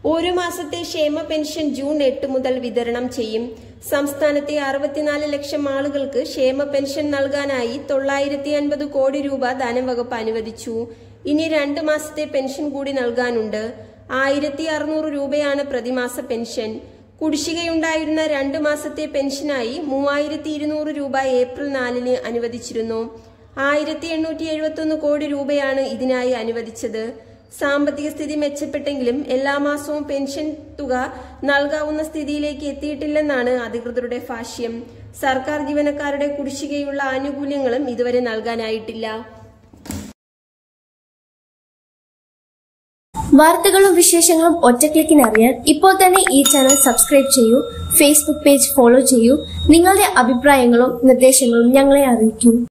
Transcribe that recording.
ഒരു മാസത്തെ ക്ഷേമ പെൻഷൻ ജൂൺ എട്ട് മുതൽ വിതരണം ചെയ്യും സംസ്ഥാനത്തെ അറുപത്തിനാല് ലക്ഷം ആളുകൾക്ക് ക്ഷേമ പെൻഷൻ നൽകാനായി തൊള്ളായിരത്തി അൻപത് കോടി രൂപ ധനവകുപ്പ് അനുവദിച്ചു ഇനി രണ്ട് മാസത്തെ പെൻഷൻ കൂടി നൽകാനുണ്ട് ആയിരത്തി അറുന്നൂറ് രൂപയാണ് പ്രതിമാസ പെൻഷൻ കുടിശ്ശികയുണ്ടായിരുന്ന രണ്ട് മാസത്തെ പെൻഷനായി മൂവായിരത്തി ഇരുന്നൂറ് രൂപ ഏപ്രിൽ നാലിന് അനുവദിച്ചിരുന്നു ആയിരത്തി എണ്ണൂറ്റി എഴുപത്തൊന്ന് കോടി രൂപയാണ് ഇതിനായി അനുവദിച്ചത് സാമ്പത്തിക സ്ഥിതി മെച്ചപ്പെട്ടെങ്കിലും എല്ലാ മാസവും പെൻഷൻ തുക നൽകാവുന്ന സ്ഥിതിയിലേക്ക് എത്തിയിട്ടില്ലെന്നാണ് അധികൃതരുടെ ഭാഷ്യം സർക്കാർ ജീവനക്കാരുടെ കുടിശ്ശികയുള്ള ആനുകൂല്യങ്ങളും ഇതുവരെ നൽകാനായിട്ടില്ല വാർത്തകളും വിശേഷങ്ങളും ഒറ്റക്ലിക്കിന് അറിയാൻ ഇപ്പോൾ തന്നെ ഈ ചാനൽ സബ്സ്ക്രൈബ് ചെയ്യൂ ഫേസ്ബുക്ക് പേജ് ഫോളോ ചെയ്യൂ നിങ്ങളുടെ അഭിപ്രായങ്ങളും നിർദ്ദേശങ്ങളും ഞങ്ങളെ അറിയിക്കൂ